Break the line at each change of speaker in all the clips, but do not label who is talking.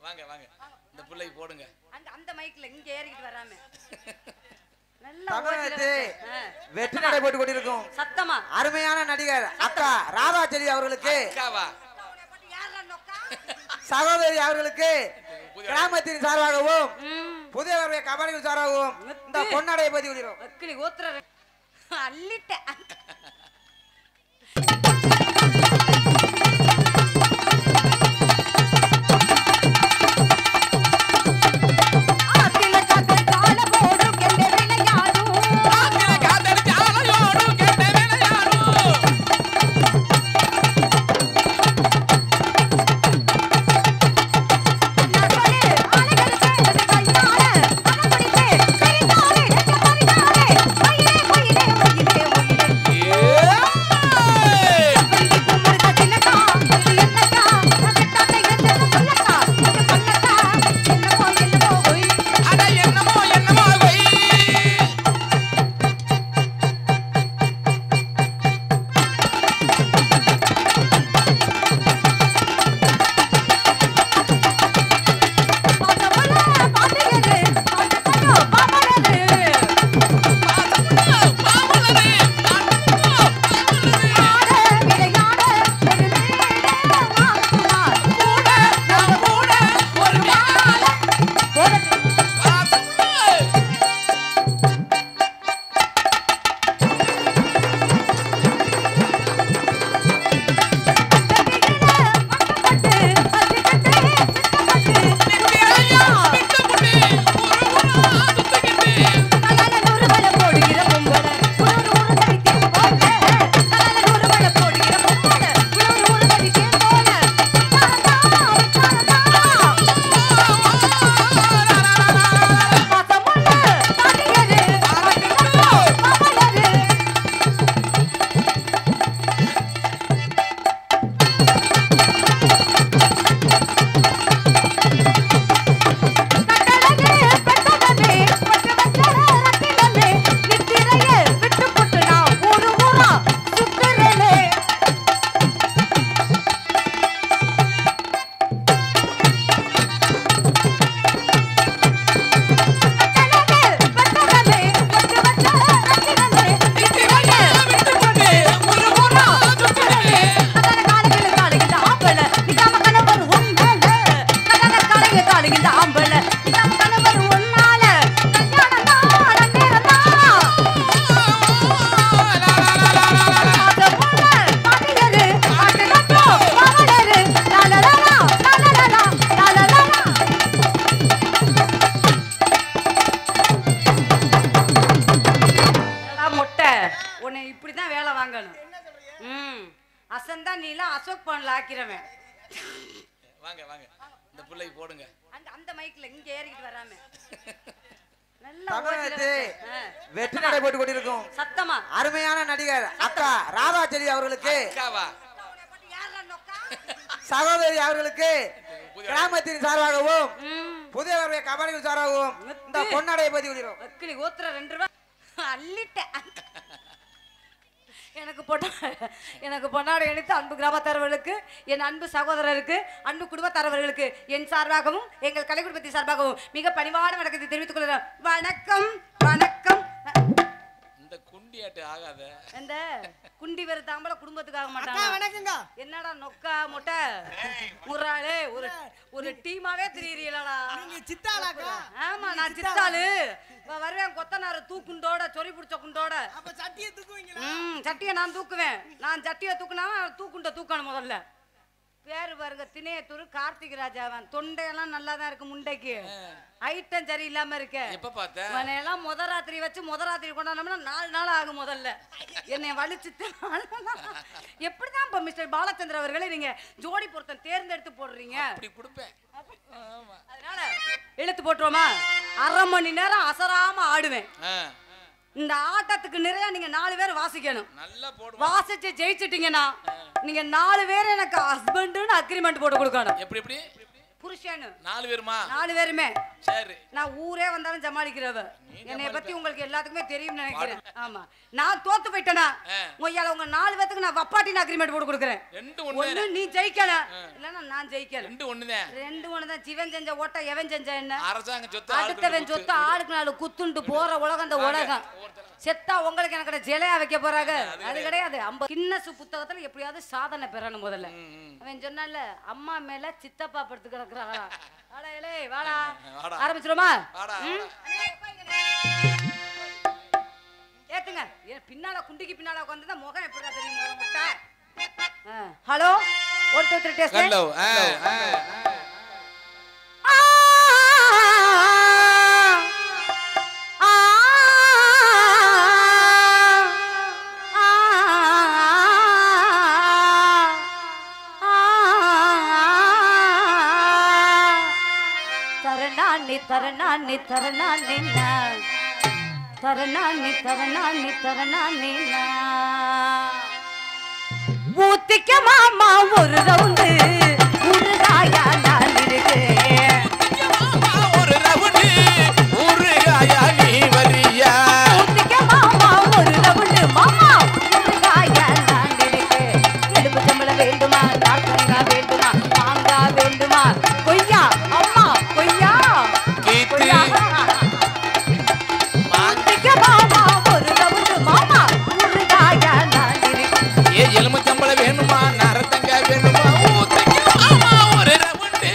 வாங்க வாங்க இந்த பிள்ளைக்கு போடுங்க
அந்த அந்த மைக்ல இங்க ஏறிக்கிட்டு வராம நல்லா
தமிழகத்து
ஓட்டிட- ஆ.
வெற்றி நடை போட்டு கொண்டிருக்கும்
சத்தமா
அருமையான நடிகர் அக்கா ராதாச்செல்வி அவர்களுக்கு
அக்காவா
யாரா நொக்கா
சகோதரி அவர்களுக்கு கிராமத்தின் சார்பாகவும்
ம்
புதிய கபடிகள் சார்பாகவும் இந்த பொன்னடையை பதிவு கொள்கிறோம்
அக்கினி ஊத்துற அள்ளிட்டேன் ஆத்தில கதை கால போடு கெண்ட விளையாடும் நகரே ஆலைகள் சேர்ந்து கையாள அவகுடித்தே பெரிதாரே நெஞ்ச பரிதாரே மயிலே மயிலே மயிலே மயிலே வெள்ளி குமுறுத சின்னக்கா இது என்னக்கா நகட்டாட்ட என்னன்னு சொல்லக்கா இது சொல்லக்கா என்னமோ என்னமோ ஒய் பாத்தமல பாத்தியது பாத்தமல பாமலது ஆட விளையாட ஒரு மேடை வாக்குமார் கூட நாம கூட ஒரு மாலை போட முட்டை உன்னை இப்படிதான் வேலை வாங்கணும் ம் அசந்தா நீலாம் அசோக் பவன்ல ஆக்கிறவன்
வாங்க வாங்க இந்த பிள்ளைக்கு போடுங்க
அந்த அந்த மைக்ல இங்க ஏறிக்கிட்டு வராம நல்லா
தமிழகத்து
ஓட்டிட- ஆ.
வெற்றி நடை போட்டு கொண்டிருக்கும்
சத்தமா
அருமையான நடிகர் அக்கா ராதாச்செல்வி அவர்களுக்கு
அக்காவா
யாரா நொக்கா
சகோதரி அவர்களுக்கு கிராமத்தின் சார்பாகவும்
ம்
புதிய கபடிகள் சார்பாகவும் இந்த பொன்னடையை பதிவு கொள்கிறோம்
அக்கினி ஊத்துற ரெண்டு ரூபா அள்ளிட்டேன் எனக்கு பொண்ணா எனக்கு பொன்னாடை அளித்த அன்பு கிராமத்தரவர்களுக்கு என் அன்பு சகோதரருக்கு அன்பு குடும்பத்தரவர்களுக்கு என் சார்பாகவும் எங்கள் கலை குடும்பத்தின் சார்பாகவும் மிக பணிவான வணக்கத்தை தெரிவித்துக் கொள்கிறேன் வணக்கம் வணக்கம்
இந்த குண்டியாட்டு ஆகாத
இந்த குண்டி வேறு தாம்பல குடும்பத்துக்காக மாட்டாங்க
வணக்கங்க
என்னடா நொக்கா மொட்டை முறாளே ஒரு ஒரு டீமாவே திரியிறீங்களா
நீங்க சித்தாளாக்கா
ஆமா நான் சித்தாளு வ- வருவேன் கொத்தனாரு தூக்குண்டோட சொறி பிடிச்ச குண்டோட
அப்ப சட்டியை தூக்குவீங்களா
ம் சட்டியை நான் தூக்குவேன் நான் சட்டியை தூக்குனா தூக்குண்ட தூக்கணும் முதல்ல பேரு பாருங்க திணையத்தூர் கார்த்திக் ராஜாவன் தொண்டையெல்லாம் நல்லா தான் இருக்கு முண்டைக்கு ஐட்டம் சரியில்லாம இருக்கு
எப்ப பார்த்த
இவனையெல்லாம் முத ராத்திரி வச்சு முத ராத்திரி கொண்டாடணும்னா நாலு நாள் ஆகும் முதல்ல என்னை வலிச்சு எப்படிதான் இப்ப மிஸ்டர் பாலச்சந்திர அவர்களே நீங்க ஜோடி பொருத்தம் தேர்ந்தெடுத்து போடுறீங்க
அப்படி கொடுப்பேன் ஆமா
அதனால இழுத்து போட்டுருவோமா அரை மணி நேரம் அசராம ஆடுவேன்
ஆ,
இந்த ஆட்டத்துக்கு நிறைய நீங்க நாலு பேர் வாசிக்கணும்
நல்லா போடுவோம்
வாசிச்சு ஜெயிச்சிட்டீங்கன்னா நீங்க நாலு பேர் எனக்கு ஹஸ்பண்டுன்னு அக்ரிமெண்ட் போட்டு கொடுக்கணும்
எப்படி எப்படி
புருஷனு
நாலு பேருமா
நாலு பேருமே
சரி
நான் ஊரே வந்தாலும் சமாளிக்கிறவ
நீ
என்னைய பத்தி உங்களுக்கு எல்லாத்துக்குமே தெரியும்னு நினைக்கிறேன் ஆமா நான் தோத்து போயிட்டேனா
ஆ.
மொய்யால உங்க நாலு பேத்துக்கு நான் வப்பாட்டின் அக்ரிமெண்ட் போட்டு கொடுக்குறேன்
ரெண்டு ஒண்ணு
ஒண்ணு நீ ஜெயிக்கணும் இல்லன்னா நான் ஜெயிக்கணும்
ரெண்டு ஒண்ணுதான்
ரெண்டு ஒண்ணு தான் சிவன் செஞ்ச ஓட்ட எவன் செஞ்ச என்ன
அரசாங்க சொத்து ஆளுக்கு
அடுத்தவன்
ரெண்டு
சொத்து ஆளுக்கு நாலு குத்துண்டு போற உலகம் இந்த உலகம் செத்தா உங்களுக்கு எனக்கு ஜெலையா வைக்க போறாங்க அது கிடையாது ஐம்பது கின்னஸ் புத்தகத்துல எப்படியாவது சாதனை பெறணும் முதல்ல அவன் சொன்னால அம்மா மேல சித்தப்பா படுத்து கிடக்குறாங்களா வாடா இலே வாடா
வாடா.
ஆரம்பிச்சிருமா
வாடா,
ம்? ஏத்துங்க ஏன் பின்னால குண்டிக்கு பின்னால உட்காந்து முகம் எப்படிடா தெரியும் முகம் முட்டை hello one two three test
hello ஆ ஆ
தரணானி தரணானி தரணானி தரணானி தரணானி தரணானி ஊத்திக்க மாமா ஒரு ரவுண்டு உருகாயா நான் இருக்கேன்
ஒரு ரவுண்டு ஊறுகாயா நீ வரியா
ஊத்திக்க மாமா ஒரு ரவுண்டு மாமா உருகாயா நான் இருக்கேன் எலும்பு சம்பளம் வேண்டுமா நார்த்தங்கா வேண்டுமா மாங்காய் வேண்டுமா கொய்யா அம்மா கொய்யா
கீத்து
கொய்யா
மாங்க
ஊத்திக்க மாமா ஒரு ரவுண்டு மாமா உருகாயா நான் இருக்கேன்
ஏ எலுமிச்சம்பழ வேணுமா நரத்தங்க வேணுமா ஊத்துக்கு ஆமா ஒரு ரவுண்டு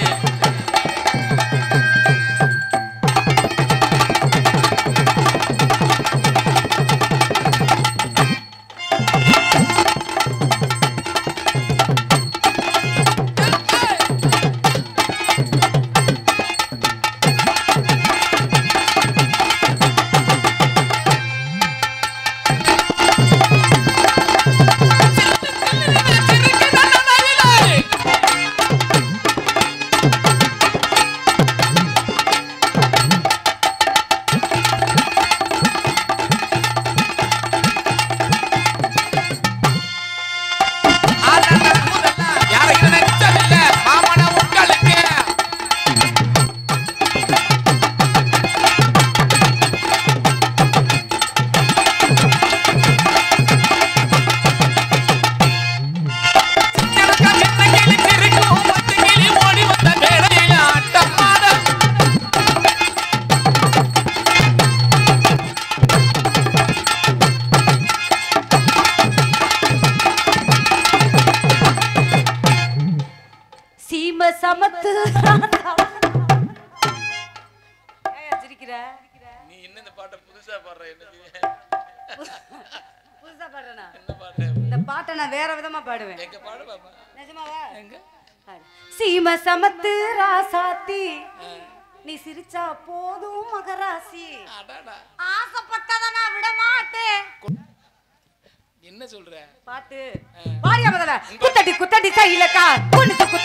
யாரையும் நினைச்சதில்ல மாமன உங்களுக்கு சின்னக்க சின்ன கிளி சிரிக்கும் பத்து கிளி ஓடி வந்த மேடையில் ஆட்டமாட
சீம சமத்து ஏன் சிரிக்கிற
நீ என்ன இந்த பாட்டை புதுசா பாடுற என்ன
புதுசா பாடுறேனா
என்ன பாட்டு
இந்த பாட்டை நான் வேற விதமா பாடுவேன்
எங்க பாடு பாப்பா
நிஜமாவா
எங்க
பாரு. சீம சமத்து ராசாத்தி நீ சிரிச்சா போதும் மகராசி
அடாடா
ஆசைப்பட்டத நான் விட மாட்டேன்
என்ன சொல்ற
பாட்டு பாடியா முதல்ல குத்தடி குத்தடி சைலக்கா குனிச்சு குத்து